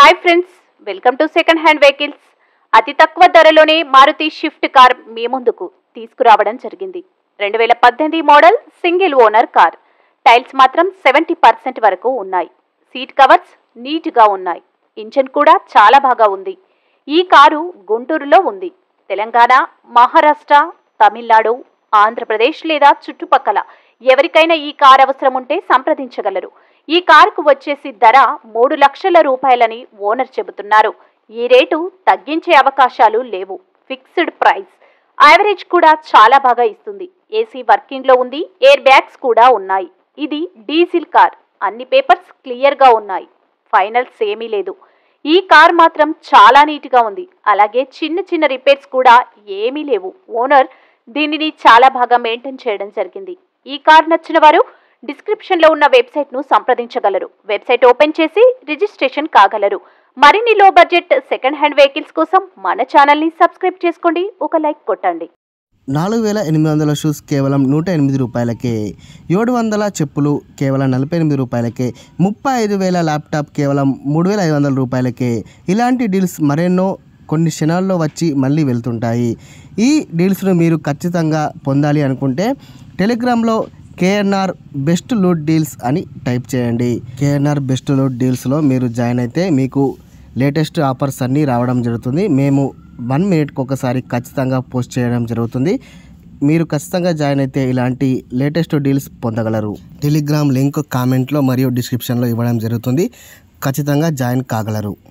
hi friends welcome to second hand vehicles అతి తక్కువ ధరలోనే మారుతి షిఫ్ట్ కార్ మీ ముందుకు తీసుకురావడం జరిగింది రెండు వేల పద్దెనిమిది model single owner car tyres మాత్రం సెవెంటీ పర్సెంట్ వరకు ఉన్నాయి సీట్ కవర్స్ నీట్గా ఉన్నాయి ఇంజన్ కూడా చాలా బాగా ఉంది ఈ కారు గుంటూరులో ఉంది తెలంగాణ మహారాష్ట్ర తమిళనాడు ఆంధ్రప్రదేశ్ లేదా చుట్టుపక్కల ఎవరికైనా ఈ కార్ అవసరం ఉంటే సంప్రదించగలరు ఈ కారుకు వచ్చేసి ధర మూడు లక్షల రూపాయలని ఓనర్ చెబుతున్నారు ఈ రేటు తగ్గించే అవకాశాలు లేవు ఫిక్స్డ్ ప్రైస్ యావరేజ్ కూడా చాలా బాగా ఇస్తుంది ఏసీ వర్కింగ్ లో ఉంది ఎయిర్ బ్యాగ్స్ కూడా ఉన్నాయి ఇది డీజిల్ కార్ అన్ని పేపర్స్ క్లియర్ గా ఉన్నాయి ఫైనల్స్ ఏమీ లేదు ఈ కార్ మాత్రం చాలా నీట్గా ఉంది అలాగే చిన్న చిన్న రిపేర్స్ కూడా ఏమీ లేవు ఓనర్ దీనిని చాలా బాగా మెయింటైన్ చేయడం జరిగింది ఈ కార్ నచ్చిన వారు డిస్క్రిప్షన్ లో ఉన్న వెబ్సైట్ ను సంప్రదించగలరు వెబ్సైట్ ఓపెన్ చేసి రిజిస్ట్రేషన్ కాగలరు మరిన్ని లో బడ్జెట్ సెకండ్ హ్యాండ్ వెహికల్స్ కోసం మన ఛానల్ ని సబ్స్క్రైబ్ చేసుకోండి ఒక లైక్ కొట్టండి నాలుగు వేల ఎనిమిది వందల షూస్ కేవలం నూట ఎనిమిది రూపాయలకే ఏడు వందల చెప్పులు కేవలం నలభై ఎనిమిది రూపాయలకే ముప్పై ఐదు వేల ల్యాప్టాప్ కేవలం మూడు వేల ఐదు వందల రూపాయలకే ఇలాంటి డీల్స్ మరెన్నో కొన్ని క్షణాల్లో వచ్చి మళ్ళీ వెళ్తుంటాయి ఈ డీల్స్ను మీరు ఖచ్చితంగా పొందాలి అనుకుంటే టెలిగ్రామ్లో కేఎన్ఆర్ బెస్ట్ లూట్ డీల్స్ అని టైప్ చేయండి కేఎన్ఆర్ బెస్ట్ లూట్ డీల్స్లో మీరు జాయిన్ అయితే మీకు లేటెస్ట్ ఆఫర్స్ అన్నీ రావడం జరుగుతుంది మేము వన్ మినిట్కి ఒకసారి ఖచ్చితంగా పోస్ట్ చేయడం జరుగుతుంది మీరు ఖచ్చితంగా జాయిన్ అయితే ఇలాంటి లేటెస్ట్ డీల్స్ పొందగలరు టెలిగ్రామ్ లింక్ కామెంట్లో మరియు డిస్క్రిప్షన్లో ఇవ్వడం జరుగుతుంది ఖచ్చితంగా జాయిన్ కాగలరు